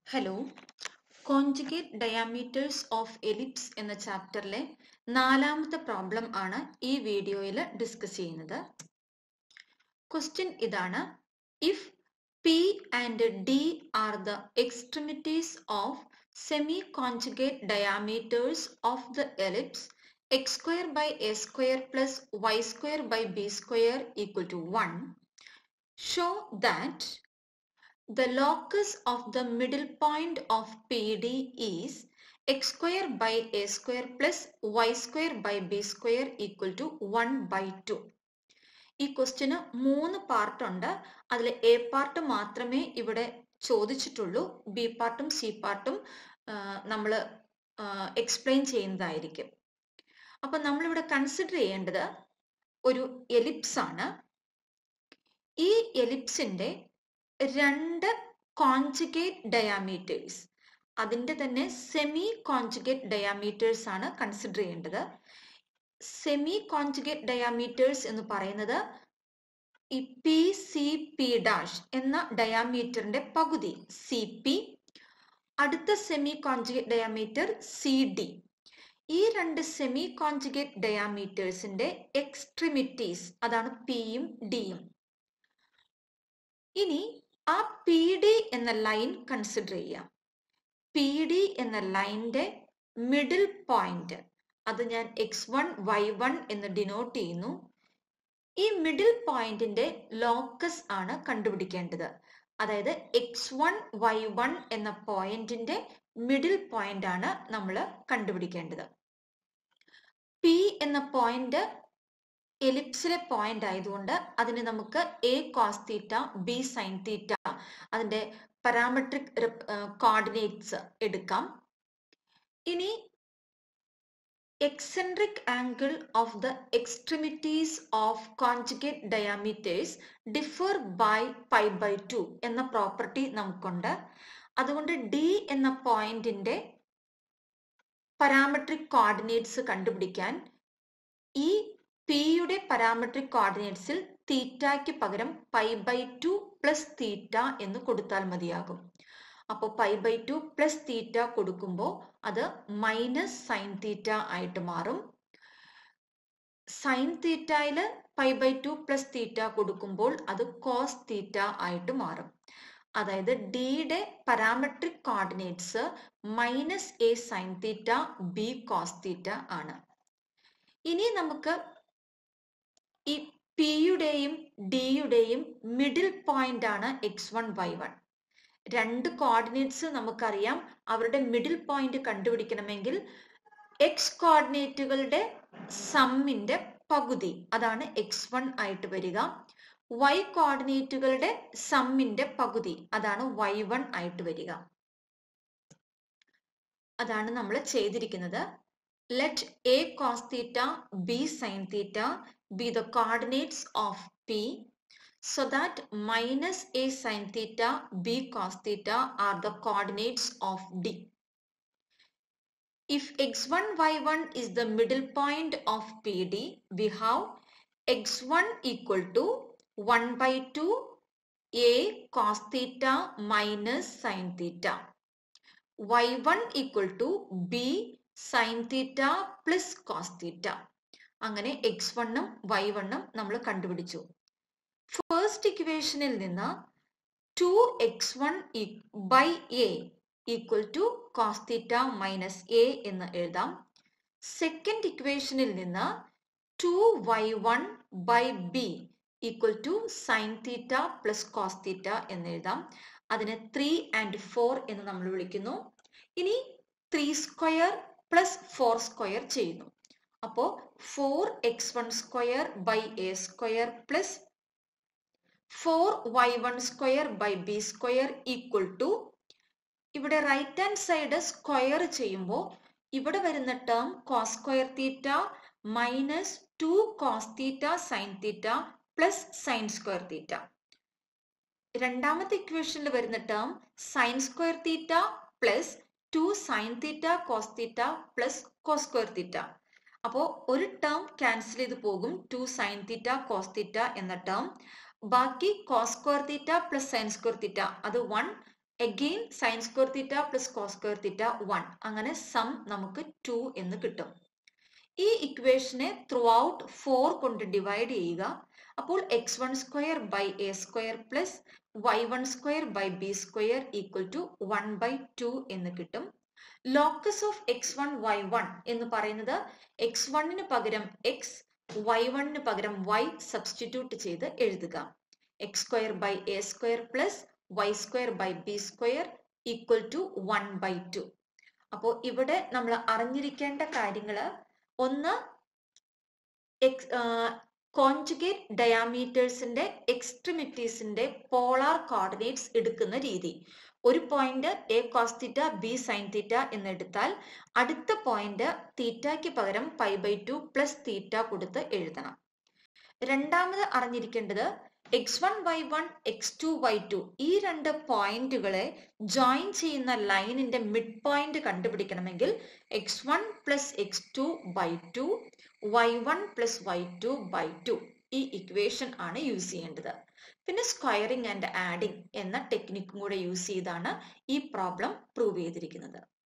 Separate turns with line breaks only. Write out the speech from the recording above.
Hello conjugate diameters of ellipse എന്ന ചാപ്റ്ററിലെ നാലാമത്തെ പ്രോബ്ലം ആണ് ഈ വീഡിയോയിൽ ഡിസ്കസ് ചെയ്യുന്നത് ക്വസ്റ്റ്യൻ ഇതാണ് if P and D are the extremities of semi conjugate diameters of the ellipse X square by A square plus Y square by B square equal to one show that The locus of the middle point of PD is x square by a square plus y square by b square equal to 1 by 2. ഈ question മൂന്ന് part ഉണ്ട് അതിൽ A part മാത്രമേ ഇവിടെ ചോദിച്ചിട്ടുള്ളൂ B പാർട്ടും C പാർട്ടും നമ്മൾ explain ചെയ്യുന്നതായിരിക്കും അപ്പൊ നമ്മളിവിടെ കൺസിഡർ ചെയ്യേണ്ടത് ഒരു എലിപ്സ് ആണ് ഈ എലിപ്സിന്റെ രണ്ട് കോൺജുഗേറ്റ് ഡയാമീറ്റേഴ്സ് അതിൻ്റെ തന്നെ സെമി കോൺജുഗേറ്റ് ഡയാമീറ്റേഴ്സ് ആണ് കൺസിഡർ ചെയ്യേണ്ടത് സെമി കോൺജുഗേറ്റ് ഡയാമീറ്റേഴ്സ് എന്ന് പറയുന്നത് ഈ പി സി പി ഡാഷ് എന്ന ഡയാമീറ്ററിന്റെ പകുതി സി പി അടുത്ത semi conjugate diameter C D ഈ രണ്ട് സെമി കോൺജുഗേറ്റ് ഡയാമീറ്റേഴ്സിന്റെ എക്സ്ട്രിമിറ്റീസ് അതാണ് പിയും ഡിയും ഇനി ആ പി ഡി എന്ന ലൈൻ കൺസിഡർ ചെയ്യാം പി ഡി എന്ന ലൈൻ്റെ മിഡിൽ പോയിന്റ് അത് ഞാൻ എക്സ് വൺ വൈ വൺ എന്ന് ഡിനോട്ട് ചെയ്യുന്നു ഈ മിഡിൽ പോയിന്റിന്റെ ലോക്കസ് ആണ് കണ്ടുപിടിക്കേണ്ടത് അതായത് എക്സ് വൺ വൈ വൺ എന്ന പോയിന്റിന്റെ മിഡിൽ പോയിന്റ് ആണ് നമ്മൾ കണ്ടുപിടിക്കേണ്ടത് പി എന്ന പോയിന്റ് എലിപ്സിലെ പോയിന്റ് ആയതുകൊണ്ട് അതിന് നമുക്ക് A cos theta B sine theta അതിന്റെ പാരാമെട്രിക് കോർഡിനേറ്റ്സ് എടുക്കാം ഇനി eccentric angle of the extremities of conjugate diameters differ by pi by two എന്ന പ്രോപ്പർട്ടി നമുക്കുണ്ട് അതുകൊണ്ട് ഡി എന്ന പോയിന്റിന്റെ പാരാമെട്രിക് കോർഡിനേറ്റ്സ് കണ്ടുപിടിക്കാൻ ഈ പിയുടെ പാരാമെട്രിക് കോർഡിനേറ്റ്സിൽ തീറ്റയ്ക്ക് പകരം pi by two plus theta എന്ന് കൊടുത്താൽ മതിയാകും അപ്പോൾ pi by two plus theta കൊടുക്കുമ്പോൾ അത് മൈനസ് സൈൻ തീറ്റ ആയിട്ട് മാറും സൈൻ തീറ്റയിൽ pi by two plus theta കൊടുക്കുമ്പോൾ അത് കോസ് തീറ്റ ആയിട്ട് മാറും അതായത് ഡിയുടെ parametric coordinates minus A sine theta B cos theta ആണ് ഇനി നമുക്ക് ഈ പിയുടെയും ഡിയുടെയും മിഡിൽ പോയിന്റ് ആണ് എക്സ് വൺ വൈ വൺ രണ്ട് കോർഡിനേറ്റ്സ് നമുക്കറിയാം അവരുടെ മിഡിൽ പോയിന്റ് കണ്ടുപിടിക്കണമെങ്കിൽ എക്സ് കോർഡിനേറ്റുകളുടെ സമ്മിന്റെ പകുതി അതാണ് എക്സ് വൺ ആയിട്ട് വരിക വൈ കോർഡിനേറ്റുകളുടെ സമ്മിന്റെ പകുതി അതാണ് വൈ വൺ ആയിട്ട് വരിക അതാണ് നമ്മൾ ചെയ്തിരിക്കുന്നത് let a cos theta b sin theta be the coordinates of p so that minus a sin theta b cos theta are the coordinates of d. If x1 y1 is the middle point of PD, we have x1 equal to 1 by 2 a cos theta minus sin theta. y1 equal to b sine theta plus cos theta അങ്ങനെ X വണ്ണും Y വണ്ണും നമ്മൾ കണ്ടുപിടിച്ചു first ഇക്വേഷനിൽ നിന്ന് two X one by A equal to cos theta minus A എന്ന് എഴുതാം second ഇക്വേഷനിൽ നിന്ന് two Y one by B equal to sine theta plus cos theta എന്ന് എഴുതാം അതിനെ ത്രീ ആൻഡ് ഫോർ എന്ന് നമ്മൾ വിളിക്കുന്നു ഇനി three square plus four square ചെയ്യുന്നു അപ്പോൾ four X one square by A square plus four Y one square by B square equal to ഇവിടെ റൈറ്റ് ഹാൻഡ് സൈഡ് സ്ക്വയർ ചെയ്യുമ്പോൾ ഇവിടെ വരുന്ന term cos square theta minus two cos theta sine theta plus sine square theta രണ്ടാമത്തെ ഇക്വേഷനിൽ വരുന്ന term sine square theta plus two sine theta cos theta plus cos square theta അപ്പോൾ ഒരു term cancel ചെയ്ത് പോകും two sine theta cos theta എന്ന term ബാക്കി cos square theta plus sine square theta അത് one again sine square theta plus cos square theta one അങ്ങനെ sum നമുക്ക് two എന്ന് കിട്ടും ഈ ഇക്വേഷനെ ത്രൂ ഔട്ട് ഫോർ കൊണ്ട് ഡിവൈഡ് ചെയ്യുക അപ്പോൾ X one square by A square plus Y one square by B square equal to one by two എന്ന് കിട്ടും locus of X one Y one എന്ന് പറയുന്നത് എക്സ് വണ്ണിന് പകരം എക്സ് വൈ വണ്ണിന് പകരം വൈ സബ്സ്റ്റിറ്റ്യൂട്ട് ചെയ്ത് എഴുതുക X square by A square plus Y square by B square equal to one by two അപ്പോൾ ഇവിടെ നമ്മൾ അറിഞ്ഞിരിക്കേണ്ട കാര്യങ്ങൾ ഒന്ന് കോൺജുഗേറ്റ് ഡയാമീറ്റേഴ്സിന്റെ എക്സ്ട്രിമിറ്റീസിന്റെ പോളാർ കോർഡിനേറ്റ്സ് എടുക്കുന്ന രീതി ഒരു point A cos theta B sine theta എന്നെടുത്താൽ അടുത്ത പോയിന്റ് തീറ്റയ്ക്ക് പകരം pi by two plus theta കൊടുത്ത് എഴുതണം രണ്ടാമത് അറിഞ്ഞിരിക്കേണ്ടത് X one Y one X two Y two ഈ രണ്ട് പോയിന്റുകളെ ജോയിൻ ചെയ്യുന്ന ലൈനിന്റെ മിഡ് പോയിന്റ് കണ്ടുപിടിക്കണമെങ്കിൽ X one plus X two by two Y one plus Y two by two ഈ ഇക്വേഷൻ ആണ് യൂസ് ചെയ്യേണ്ടത് പിന്നെ സ്ക്വയറിംഗ് ആൻഡ് ആഡിംഗ് എന്ന ടെക്നിക്കും കൂടെ യൂസ് ചെയ്താണ് ഈ പ്രോബ്ലം പ്രൂവ് ചെയ്തിരിക്കുന്നത്